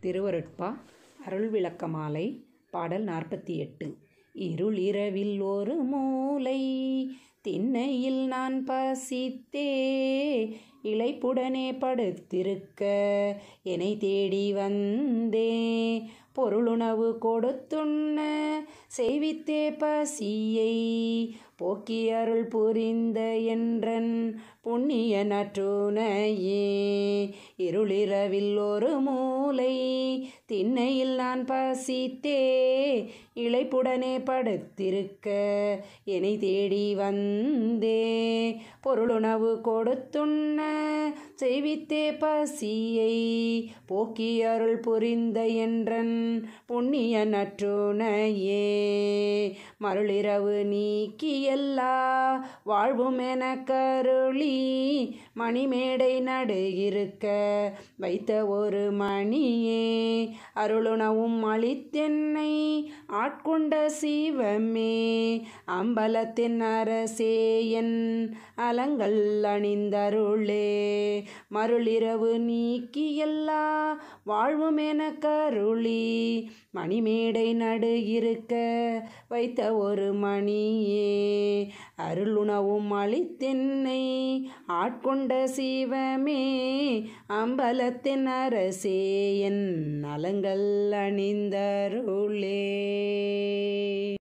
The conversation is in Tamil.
திருவருட்பா அருள் விளக்கமாலை பாடல் நாற்பத்தி எட்டு இருள் இரவில் ஒரு மூலை திண்ணையில் நான் பசித்தே இளைப்புடனே படுத்திருக்க என்னை தேடி வந்தே பொருளுணவு கொடுத்துண்ண செய்வித்தே பசியை போக்கி அருள் புரிந்த என்றன் புண்ணிய நற்றுணையே இருளிரவில் ஒரு மூலை திண்ணையில் நான் பசித்தே இளைப்புடனே படுத்திருக்க என்னை தேடி வந்தே பொருளுணவு கொடுத்துண்ண செய்வித்தே பசியை போக்கி அருள் புரிந்த என்றன் புண்ணிய நற்றுணையே மருளிரவு நீக்கி எல்லா வாழ்வும் என கருளி மணிமேடை நடுகிருக்க வைத்த ஒரு மணியே அருளுணவும் அளித்தென்னை ஆட்கொண்ட சிவமே அம்பலத்தின் அரசே என் அலங்கள் அணிந்தருளே மருளிரவு நீக்கி எல்லா வாழ்வும் என கருளி மணிமேடை நடுகிருக்க வைத்த ஒரு மணியே அருளுணவும் அளித்தென்னை ஆட்கொண்ட சிவமே அம்பலத்தின் அரசே என் நலங்கள் அணிந்தருளே